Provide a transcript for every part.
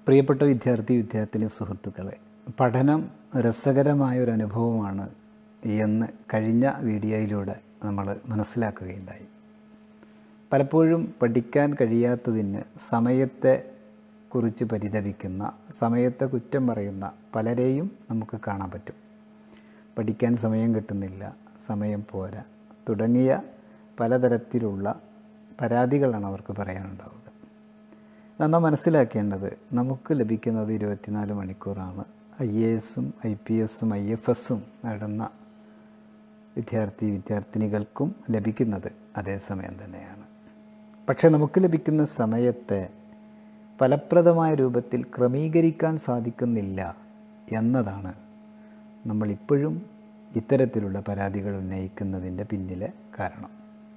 പ്രിയപ്പെട്ട വിദ്യാർത്ഥി വിദ്യാർത്ഥിനി സുഹൃത്തുക്കളെ പഠനം രസകരമായ ഒരു അനുഭവമാണ് എന്ന് കഴിഞ്ഞ വീഡിയോയിലൂടെ നമ്മൾ മനസ്സിലാക്കുകയുണ്ടായി പലപ്പോഴും പഠിക്കാൻ കഴിയാത്തതിന് സമയത്തെ കുറിച്ച് പരിതപിക്കുന്ന സമയത്തെ കുറ്റം പറയുന്ന പലരെയും നമുക്ക് കാണാൻ പറ്റും പഠിക്കാൻ സമയം കിട്ടുന്നില്ല സമയം പോരാ തുടങ്ങിയ പലതരത്തിലുള്ള പരാതികളാണ് അവർക്ക് പറയാനുണ്ടാവുക നമ്മൾ മനസ്സിലാക്കേണ്ടത് നമുക്ക് ലഭിക്കുന്നത് ഇരുപത്തിനാല് മണിക്കൂറാണ് ഐ എ എസും ഐ പി എസും ഐ എഫ് എസും നേടുന്ന വിദ്യാർത്ഥി വിദ്യാർത്ഥിനികൾക്കും ലഭിക്കുന്നത് അതേ സമയം തന്നെയാണ് പക്ഷേ നമുക്ക് ലഭിക്കുന്ന സമയത്തെ ഫലപ്രദമായ രൂപത്തിൽ ക്രമീകരിക്കാൻ സാധിക്കുന്നില്ല എന്നതാണ് നമ്മളിപ്പോഴും ഇത്തരത്തിലുള്ള പരാതികൾ ഉന്നയിക്കുന്നതിൻ്റെ പിന്നിലെ കാരണം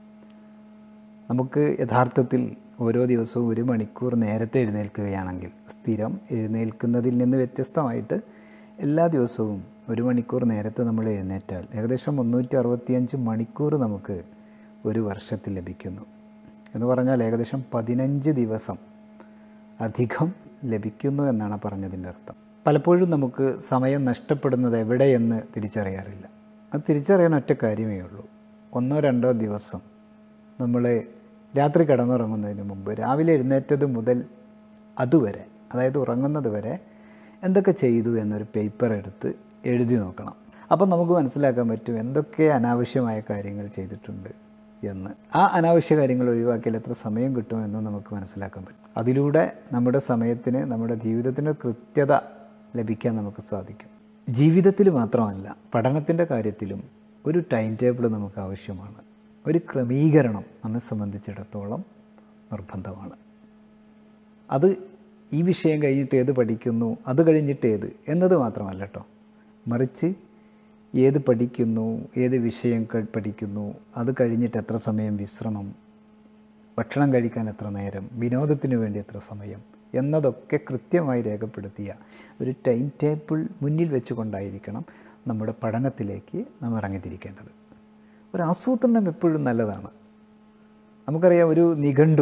നമുക്ക് യഥാർത്ഥത്തിൽ ഓരോ ദിവസവും ഒരു മണിക്കൂർ നേരത്തെ എഴുന്നേൽക്കുകയാണെങ്കിൽ സ്ഥിരം എഴുന്നേൽക്കുന്നതിൽ നിന്ന് വ്യത്യസ്തമായിട്ട് എല്ലാ ദിവസവും ഒരു മണിക്കൂർ നേരത്തെ നമ്മൾ എഴുന്നേറ്റാൽ ഏകദേശം മുന്നൂറ്റി അറുപത്തിയഞ്ച് മണിക്കൂർ നമുക്ക് ഒരു വർഷത്തിൽ ലഭിക്കുന്നു എന്ന് പറഞ്ഞാൽ ഏകദേശം പതിനഞ്ച് ദിവസം അധികം ലഭിക്കുന്നു എന്നാണ് പറഞ്ഞതിൻ്റെ അർത്ഥം പലപ്പോഴും നമുക്ക് സമയം നഷ്ടപ്പെടുന്നത് എവിടെയെന്ന് തിരിച്ചറിയാറില്ല അത് തിരിച്ചറിയാൻ ഒറ്റ കാര്യമേ ഉള്ളൂ ഒന്നോ രണ്ടോ ദിവസം നമ്മൾ രാത്രി കിടന്നുറങ്ങുന്നതിന് മുമ്പ് രാവിലെ എഴുന്നേറ്റത് മുതൽ അതുവരെ അതായത് ഉറങ്ങുന്നത് വരെ എന്തൊക്കെ ചെയ്തു എന്നൊരു പേപ്പർ എടുത്ത് എഴുതി നോക്കണം അപ്പം നമുക്ക് മനസ്സിലാക്കാൻ പറ്റും എന്തൊക്കെ അനാവശ്യമായ കാര്യങ്ങൾ ചെയ്തിട്ടുണ്ട് എന്ന് ആ അനാവശ്യ കാര്യങ്ങൾ ഒഴിവാക്കിയാൽ എത്ര സമയം കിട്ടുമെന്ന് നമുക്ക് മനസ്സിലാക്കാൻ പറ്റും അതിലൂടെ നമ്മുടെ സമയത്തിന് നമ്മുടെ ജീവിതത്തിന് കൃത്യത ലഭിക്കാൻ നമുക്ക് സാധിക്കും ജീവിതത്തിൽ മാത്രമല്ല പഠനത്തിൻ്റെ കാര്യത്തിലും ഒരു ടൈം ടേബിൾ നമുക്ക് ആവശ്യമാണ് ഒരു ക്രമീകരണം നമ്മെ സംബന്ധിച്ചിടത്തോളം നിർബന്ധമാണ് അത് ഈ വിഷയം കഴിഞ്ഞിട്ട് ഏത് പഠിക്കുന്നു അത് കഴിഞ്ഞിട്ട് ഏത് എന്നത് മാത്രമല്ല കേട്ടോ മറിച്ച് ഏത് പഠിക്കുന്നു ഏത് വിഷയം പഠിക്കുന്നു അത് കഴിഞ്ഞിട്ട് എത്ര സമയം വിശ്രമം ഭക്ഷണം കഴിക്കാൻ എത്ര നേരം വിനോദത്തിന് വേണ്ടി എത്ര സമയം എന്നതൊക്കെ കൃത്യമായി രേഖപ്പെടുത്തിയ ഒരു ടൈം ടേബിൾ മുന്നിൽ വെച്ചുകൊണ്ടായിരിക്കണം നമ്മുടെ പഠനത്തിലേക്ക് നാം ഇറങ്ങിത്തിരിക്കേണ്ടത് ഒരു ആസൂത്രണം എപ്പോഴും നല്ലതാണ് നമുക്കറിയാം ഒരു നിഘണ്ടു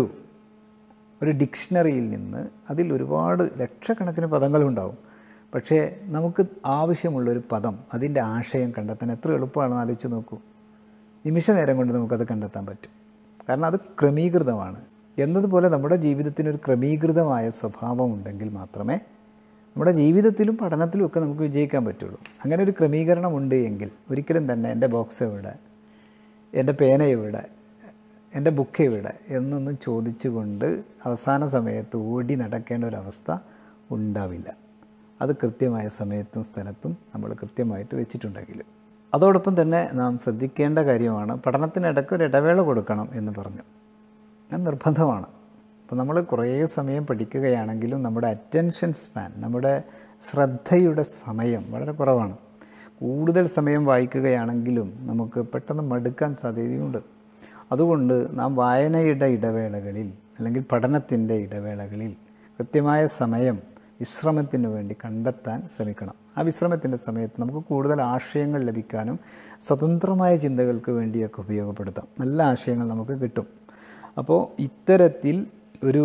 ഒരു ഡിക്ഷണറിയിൽ നിന്ന് അതിൽ ഒരുപാട് ലക്ഷക്കണക്കിന് പദങ്ങളുണ്ടാവും പക്ഷേ നമുക്ക് ആവശ്യമുള്ളൊരു പദം അതിൻ്റെ ആശയം കണ്ടെത്താൻ എത്ര എളുപ്പമാണെന്ന് ആലോചിച്ച് നോക്കൂ നിമിഷ നേരം കൊണ്ട് നമുക്കത് കണ്ടെത്താൻ പറ്റും കാരണം അത് ക്രമീകൃതമാണ് എന്നതുപോലെ നമ്മുടെ ജീവിതത്തിന് ഒരു ക്രമീകൃതമായ സ്വഭാവം ഉണ്ടെങ്കിൽ മാത്രമേ നമ്മുടെ ജീവിതത്തിലും പഠനത്തിലും ഒക്കെ നമുക്ക് വിജയിക്കാൻ പറ്റുള്ളൂ അങ്ങനെ ഒരു ക്രമീകരണം ഉണ്ട് എങ്കിൽ ഒരിക്കലും തന്നെ എൻ്റെ ബോക്സ് എവിടെ എൻ്റെ പേന എവിടെ എൻ്റെ ബുക്ക് എവിടെ എന്നൊന്നും ചോദിച്ചുകൊണ്ട് അവസാന സമയത്ത് ഓടി നടക്കേണ്ട ഒരവസ്ഥ ഉണ്ടാവില്ല അത് കൃത്യമായ സമയത്തും സ്ഥലത്തും നമ്മൾ കൃത്യമായിട്ട് വെച്ചിട്ടുണ്ടെങ്കിൽ അതോടൊപ്പം തന്നെ നാം ശ്രദ്ധിക്കേണ്ട കാര്യമാണ് പഠനത്തിനിടയ്ക്ക് ഒരു ഇടവേള കൊടുക്കണം എന്ന് പറഞ്ഞു അത് നിർബന്ധമാണ് അപ്പോൾ നമ്മൾ കുറേ സമയം പഠിക്കുകയാണെങ്കിലും നമ്മുടെ അറ്റൻഷൻ സ്പാൻ നമ്മുടെ ശ്രദ്ധയുടെ സമയം വളരെ കുറവാണ് കൂടുതൽ സമയം വായിക്കുകയാണെങ്കിലും നമുക്ക് പെട്ടെന്ന് മടുക്കാൻ സാധ്യതയുണ്ട് അതുകൊണ്ട് നാം വായനയുടെ ഇടവേളകളിൽ അല്ലെങ്കിൽ പഠനത്തിൻ്റെ ഇടവേളകളിൽ കൃത്യമായ സമയം വിശ്രമത്തിന് വേണ്ടി കണ്ടെത്താൻ ശ്രമിക്കണം ആ വിശ്രമത്തിൻ്റെ സമയത്ത് നമുക്ക് കൂടുതൽ ആശയങ്ങൾ ലഭിക്കാനും സ്വതന്ത്രമായ ചിന്തകൾക്ക് വേണ്ടിയൊക്കെ ഉപയോഗപ്പെടുത്താം നല്ല ആശയങ്ങൾ നമുക്ക് കിട്ടും അപ്പോൾ ഇത്തരത്തിൽ ഒരു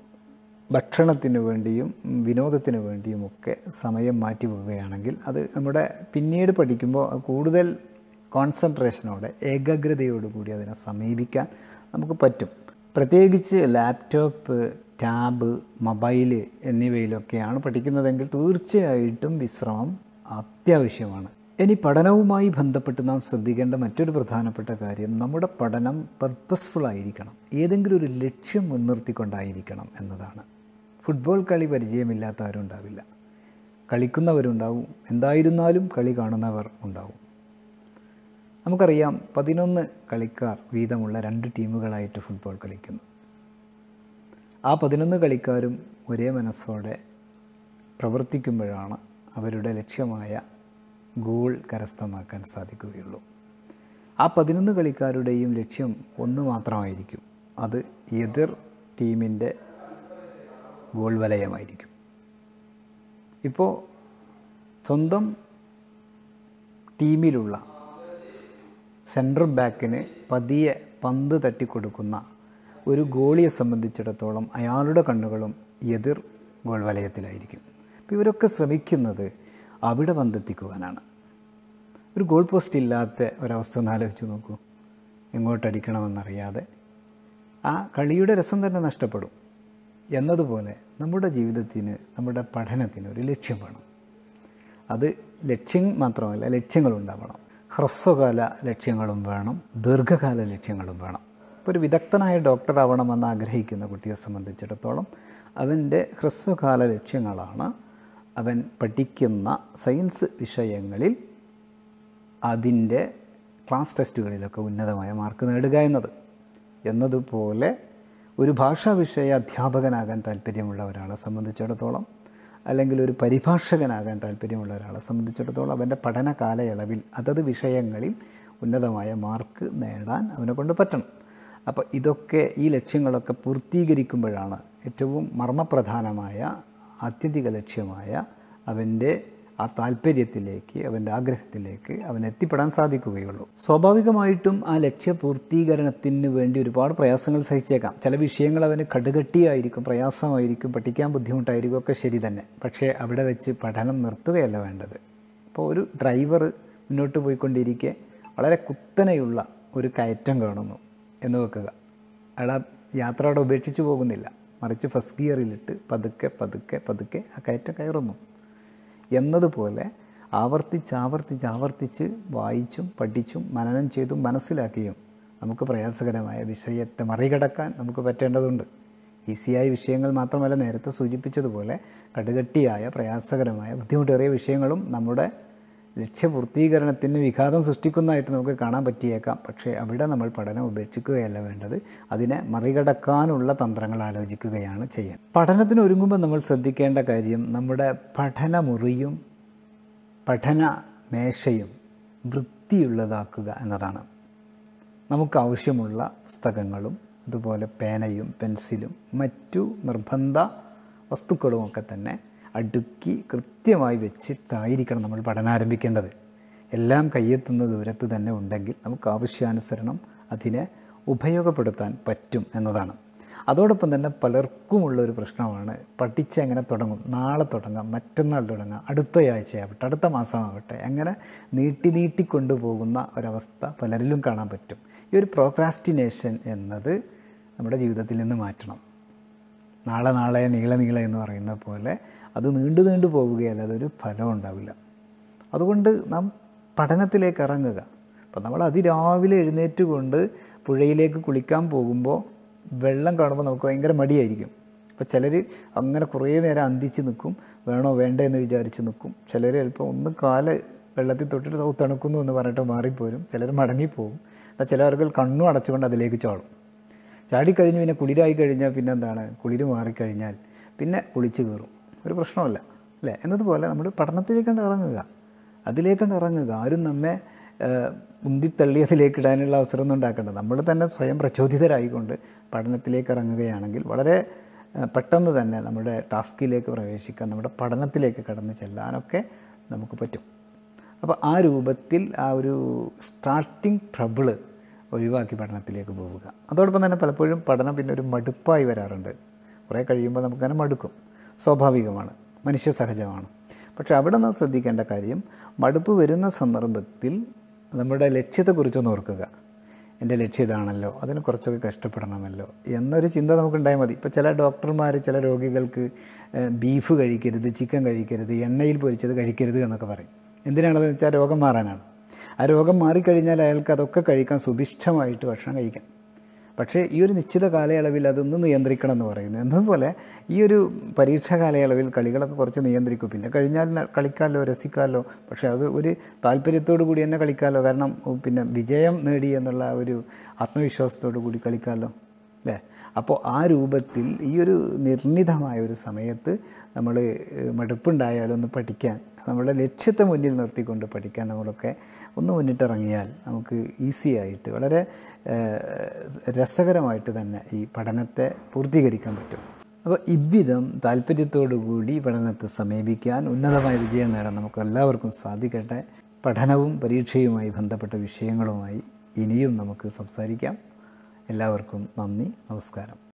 ഭക്ഷണത്തിന് വേണ്ടിയും വിനോദത്തിന് വേണ്ടിയുമൊക്കെ സമയം മാറ്റി വെക്കുകയാണെങ്കിൽ അത് നമ്മുടെ പിന്നീട് പഠിക്കുമ്പോൾ കൂടുതൽ കോൺസെൻട്രേഷനോടെ ഏകാഗ്രതയോടുകൂടി അതിനെ സമീപിക്കാൻ നമുക്ക് പറ്റും പ്രത്യേകിച്ച് ലാപ്ടോപ്പ് ടാബ് മൊബൈൽ എന്നിവയിലൊക്കെയാണ് പഠിക്കുന്നതെങ്കിൽ തീർച്ചയായിട്ടും വിശ്രമം അത്യാവശ്യമാണ് ഇനി പഠനവുമായി ബന്ധപ്പെട്ട് നാം ശ്രദ്ധിക്കേണ്ട മറ്റൊരു പ്രധാനപ്പെട്ട കാര്യം നമ്മുടെ പഠനം പർപ്പസ്ഫുൾ ആയിരിക്കണം ഏതെങ്കിലും ഒരു ലക്ഷ്യം മുൻനിർത്തിക്കൊണ്ടായിരിക്കണം എന്നതാണ് ഫുട്ബോൾ കളി പരിചയമില്ലാത്ത ആരും ഉണ്ടാവില്ല കളിക്കുന്നവരുണ്ടാവും എന്തായിരുന്നാലും കളി കാണുന്നവർ ഉണ്ടാവും നമുക്കറിയാം പതിനൊന്ന് കളിക്കാർ വീതമുള്ള രണ്ട് ടീമുകളായിട്ട് ഫുട്ബോൾ കളിക്കുന്നു ആ പതിനൊന്ന് കളിക്കാരും ഒരേ മനസ്സോടെ പ്രവർത്തിക്കുമ്പോഴാണ് അവരുടെ ലക്ഷ്യമായ ഗോൾ കരസ്ഥമാക്കാൻ സാധിക്കുകയുള്ളൂ ആ പതിനൊന്ന് കളിക്കാരുടെയും ലക്ഷ്യം ഒന്ന് മാത്രമായിരിക്കും അത് എതിർ ടീമിൻ്റെ ഗോൾ വലയമായിരിക്കും ഇപ്പോൾ സ്വന്തം ടീമിലുള്ള സെൻട്രൽ ബാക്കിന് പതിയെ പന്ത് തട്ടിക്കൊടുക്കുന്ന ഒരു ഗോളിയെ സംബന്ധിച്ചിടത്തോളം അയാളുടെ കണ്ണുകളും എതിർ ഗോൾ വലയത്തിലായിരിക്കും അപ്പോൾ ഇവരൊക്കെ ശ്രമിക്കുന്നത് അവിടെ പന്തെത്തിക്കുവാനാണ് ഒരു ഗോൾ പോസ്റ്റ് ഇല്ലാത്ത ഒരവസ്ഥ ഒന്ന് ആലോചിച്ച് നോക്കൂ എങ്ങോട്ടടിക്കണമെന്നറിയാതെ ആ കളിയുടെ രസം തന്നെ നഷ്ടപ്പെടും എന്നതുപോലെ നമ്മുടെ ജീവിതത്തിന് നമ്മുടെ പഠനത്തിന് ഒരു ലക്ഷ്യം വേണം അത് ലക്ഷ്യം മാത്രമല്ല ലക്ഷ്യങ്ങളുണ്ടാവണം ഹ്രസ്വകാല ലക്ഷ്യങ്ങളും വേണം ദീർഘകാല ലക്ഷ്യങ്ങളും വേണം ഇപ്പോൾ ഒരു വിദഗ്ധനായ ഡോക്ടർ ആവണമെന്ന് ആഗ്രഹിക്കുന്ന കുട്ടിയെ സംബന്ധിച്ചിടത്തോളം അവൻ്റെ ഹ്രസ്വകാല ലക്ഷ്യങ്ങളാണ് അവൻ പഠിക്കുന്ന സയൻസ് വിഷയങ്ങളിൽ അതിൻ്റെ ക്ലാസ് ടെസ്റ്റുകളിലൊക്കെ ഉന്നതമായ മാർക്ക് നേടുക എന്നത് എന്നതുപോലെ ഒരു ഭാഷാ വിഷയ അധ്യാപകനാകാൻ താല്പര്യമുള്ള ഒരാളെ സംബന്ധിച്ചിടത്തോളം അല്ലെങ്കിൽ ഒരു പരിഭാഷകനാകാൻ താല്പര്യമുള്ള ഒരാളെ സംബന്ധിച്ചിടത്തോളം അവൻ്റെ പഠന കാലയളവിൽ അതത് വിഷയങ്ങളിൽ ഉന്നതമായ മാർക്ക് നേടാൻ അവനെ കൊണ്ട് പറ്റണം അപ്പോൾ ഇതൊക്കെ ഈ ലക്ഷ്യങ്ങളൊക്കെ പൂർത്തീകരിക്കുമ്പോഴാണ് ഏറ്റവും മർമ്മപ്രധാനമായ ആത്യന്തിക ലക്ഷ്യമായ അവൻ്റെ ആ താല്പര്യത്തിലേക്ക് അവൻ്റെ ആഗ്രഹത്തിലേക്ക് അവൻ എത്തിപ്പെടാൻ സാധിക്കുകയുള്ളൂ സ്വാഭാവികമായിട്ടും ആ ലക്ഷ്യ പൂർത്തീകരണത്തിന് വേണ്ടി ഒരുപാട് പ്രയാസങ്ങൾ സഹിച്ചേക്കാം ചില വിഷയങ്ങൾ അവന് കടുകട്ടിയായിരിക്കും പ്രയാസമായിരിക്കും പഠിക്കാൻ ബുദ്ധിമുട്ടായിരിക്കും ഒക്കെ ശരി തന്നെ പക്ഷേ അവിടെ വെച്ച് പഠനം നിർത്തുകയല്ല വേണ്ടത് ഇപ്പോൾ ഒരു ഡ്രൈവർ മുന്നോട്ട് പോയിക്കൊണ്ടിരിക്കെ വളരെ കുത്തനെയുള്ള ഒരു കയറ്റം കാണുന്നു എന്ന് വെക്കുക അയാൾ ആ യാത്ര അവിടെ ഉപേക്ഷിച്ച് പോകുന്നില്ല മറിച്ച് ഫസ്റ്റ് ഗിയറിലിട്ട് പതുക്കെ പതുക്കെ പതുക്കെ ആ കയറ്റം കയറുന്നു എന്നതുപോലെ ആവർത്തിച്ച് ആവർത്തിച്ച് ആവർത്തിച്ച് വായിച്ചും പഠിച്ചും മനനം ചെയ്തും മനസ്സിലാക്കിയും നമുക്ക് പ്രയാസകരമായ വിഷയത്തെ മറികടക്കാൻ നമുക്ക് പറ്റേണ്ടതുണ്ട് ഈസിയായ വിഷയങ്ങൾ മാത്രമല്ല നേരത്തെ സൂചിപ്പിച്ചതുപോലെ കടുകട്ടിയായ പ്രയാസകരമായ ബുദ്ധിമുട്ടേറിയ വിഷയങ്ങളും നമ്മുടെ ലക്ഷ്യപൂർത്തീകരണത്തിന് വിഘാതം സൃഷ്ടിക്കുന്നതായിട്ട് നമുക്ക് കാണാൻ പറ്റിയേക്കാം പക്ഷേ അവിടെ നമ്മൾ പഠനം ഉപേക്ഷിക്കുകയല്ല വേണ്ടത് അതിനെ മറികടക്കാനുള്ള തന്ത്രങ്ങൾ ആലോചിക്കുകയാണ് ചെയ്യുന്നത് പഠനത്തിന് ഒരുങ്ങുമ്പോൾ നമ്മൾ ശ്രദ്ധിക്കേണ്ട കാര്യം നമ്മുടെ പഠനമുറിയും പഠന മേശയും വൃത്തിയുള്ളതാക്കുക എന്നതാണ് നമുക്ക് ആവശ്യമുള്ള പുസ്തകങ്ങളും അതുപോലെ പേനയും പെൻസിലും മറ്റു നിർബന്ധ വസ്തുക്കളുമൊക്കെ തന്നെ അടുക്കി കൃത്യമായി വെച്ചിട്ടായിരിക്കണം നമ്മൾ പഠനം ആരംഭിക്കേണ്ടത് എല്ലാം കയ്യെത്തുന്ന ദൂരത്ത് തന്നെ ഉണ്ടെങ്കിൽ നമുക്ക് ആവശ്യാനുസരണം അതിനെ ഉപയോഗപ്പെടുത്താൻ പറ്റും എന്നതാണ് അതോടൊപ്പം തന്നെ പലർക്കുമുള്ള ഒരു പ്രശ്നമാണ് പഠിച്ച് എങ്ങനെ തുടങ്ങും നാളെ തുടങ്ങാം മറ്റന്നാൾ തുടങ്ങാം അടുത്ത ആഴ്ചയാവട്ടെ അടുത്ത മാസമാവട്ടെ അങ്ങനെ നീട്ടി നീട്ടി കൊണ്ടുപോകുന്ന ഒരവസ്ഥ പലരിലും കാണാൻ പറ്റും ഈ ഒരു പ്രോക്രാസ്റ്റിനേഷൻ എന്നത് നമ്മുടെ ജീവിതത്തിൽ നിന്ന് മാറ്റണം നാളെ നാളെ നീളെ നീളെ എന്ന് പറയുന്ന പോലെ അത് നീണ്ടു നീണ്ടു പോവുകയല്ല അതൊരു ഫലം ഉണ്ടാവില്ല അതുകൊണ്ട് നാം പഠനത്തിലേക്ക് ഇറങ്ങുക അപ്പം നമ്മൾ അതിരാവിലെ എഴുന്നേറ്റ് കൊണ്ട് പുഴയിലേക്ക് കുളിക്കാൻ പോകുമ്പോൾ വെള്ളം കാണുമ്പോൾ നമുക്ക് ഭയങ്കര മടിയായിരിക്കും അപ്പോൾ ചിലർ അങ്ങനെ കുറേ നേരം അന്തിച്ച് നിൽക്കും വേണോ വേണ്ടേ എന്ന് വിചാരിച്ച് നിൽക്കും ചിലർ ചിലപ്പോൾ ഒന്ന് കാല് വെള്ളത്തിൽ തൊട്ടിട്ട് "ഓ, തണുക്കുന്നു എന്ന് പറഞ്ഞിട്ട് മാറിപ്പോരും ചിലർ മടങ്ങിപ്പോകും എന്നാൽ ചിലവർക്ക് കണ്ണും അടച്ചുകൊണ്ട് അതിലേക്ക് ചാടും ചാടിക്കഴിഞ്ഞ് പിന്നെ കുളിരായി കഴിഞ്ഞാൽ പിന്നെ എന്താണ് കുളിര് മാറിക്കഴിഞ്ഞാൽ പിന്നെ കുളിച്ച് കയറും ഒരു പ്രശ്നമല്ല അല്ലേ എന്നതുപോലെ നമ്മൾ പഠനത്തിലേക്കാണ്ട് ഇറങ്ങുക അതിലേക്കാണ്ട് ഇറങ്ങുക ആരും നമ്മെ ഏഹ്, ഉന്തിത്തള്ളിയതിലേക്ക് ഇടാനുള്ള അവസരമൊന്നും ഉണ്ടാക്കേണ്ട നമ്മൾ തന്നെ സ്വയം പ്രചോദിതരായിക്കൊണ്ട് പഠനത്തിലേക്ക് ഇറങ്ങുകയാണെങ്കിൽ വളരെ ഏഹ്, പെട്ടെന്ന് തന്നെ നമ്മുടെ ടാസ്കിലേക്ക് പ്രവേശിക്കാൻ നമ്മുടെ പഠനത്തിലേക്ക് കടന്നു ചെല്ലാനൊക്കെ നമുക്ക് പറ്റും അപ്പോൾ ആ രൂപത്തിൽ ആ ഒരു സ്റ്റാർട്ടിങ് ട്രബിള് ഒഴിവാക്കി പഠനത്തിലേക്ക് പോവുക അതോടൊപ്പം തന്നെ പലപ്പോഴും പഠനം പിന്നെ ഒരു മടുപ്പായി വരാറുണ്ട് കുറേ കഴിയുമ്പോൾ നമുക്കങ്ങനെ മടുക്കും സ്വാഭാവികമാണ് മനുഷ്യ സഹജമാണ് പക്ഷെ അവിടെ നിന്ന് ശ്രദ്ധിക്കേണ്ട കാര്യം മടുപ്പ് വരുന്ന സന്ദർഭത്തിൽ നമ്മുടെ ലക്ഷ്യത്തെക്കുറിച്ചൊന്ന് ഓർക്കുക എൻ്റെ ലക്ഷ്യം ഇതാണല്ലോ അതിന് കുറച്ചൊക്കെ കഷ്ടപ്പെടണമല്ലോ എന്നൊരു ചിന്ത നമുക്കുണ്ടായാൽ മതി ഇപ്പോൾ ചില ഡോക്ടർമാർ ചില രോഗികൾക്ക് ഏഹ്, ബീഫ് കഴിക്കരുത് ചിക്കൻ കഴിക്കരുത് എണ്ണയിൽ പൊരിച്ചത് കഴിക്കരുത് എന്നൊക്കെ പറയും എന്തിനാണെന്ന് വെച്ചാൽ രോഗം മാറാനാണ് ആ രോഗം മാറിക്കഴിഞ്ഞാൽ അയാൾക്ക് അതൊക്കെ കഴിക്കാൻ സുഭിക്ഷമായിട്ട് ഭക്ഷണം കഴിക്കാം പക്ഷേ ഈ ഒരു നിശ്ചിത കാലയളവിൽ അതൊന്ന് നിയന്ത്രിക്കണം എന്ന് പറയുന്നു എന്നതുപോലെ ഈ ഒരു പരീക്ഷാ കാലയളവിൽ കളികളൊക്കെ കുറച്ച് നിയന്ത്രിക്കും പിന്നെ കഴിഞ്ഞാൽ ന- കളിക്കാമല്ലോ രസിക്കാമല്ലോ പക്ഷേ അത് ഒരു താല്പര്യത്തോടു കൂടി തന്നെ കളിക്കാമല്ലോ കാരണം ഉം, പിന്നെ വിജയം നേടി എന്നുള്ള ആ ഒരു ആത്മവിശ്വാസത്തോടു കൂടി കളിക്കാമല്ലോ അല്ലേ അപ്പോൾ ആ രൂപത്തിൽ ഈ ഒരു നിർണിതമായ ഒരു സമയത്ത് നമ്മൾ മടുപ്പുണ്ടായാലും ഒന്ന് പഠിക്കാൻ നമ്മുടെ ലക്ഷ്യത്തെ മുന്നിൽ നിർത്തിക്കൊണ്ട് പഠിക്കാൻ നമ്മളൊക്കെ ഒന്ന് മുന്നിട്ടിറങ്ങിയാൽ നമുക്ക് ഈസി ആയിട്ട് വളരെ ഏഹ്, രസകരമായിട്ട് തന്നെ ഈ പഠനത്തെ പൂർത്തീകരിക്കാൻ പറ്റും അപ്പോൾ ഇவ்விധം താല്പര്യത്തോടു കൂടി പഠനത്തെ സമീപിക്കാൻ ഉന്നതമായ വിജയം നേടാൻ നമുക്ക് എല്ലാവർക്കും സാധിക്കട്ടെ പഠനവും പരീക്ഷയുമായി ബന്ധപ്പെട്ട വിഷയങ്ങളുമായി ഇനിയും നമുക്ക് സംസാരിക്കാം എല്ലാവർക്കും നന്ദി നമസ്കാരം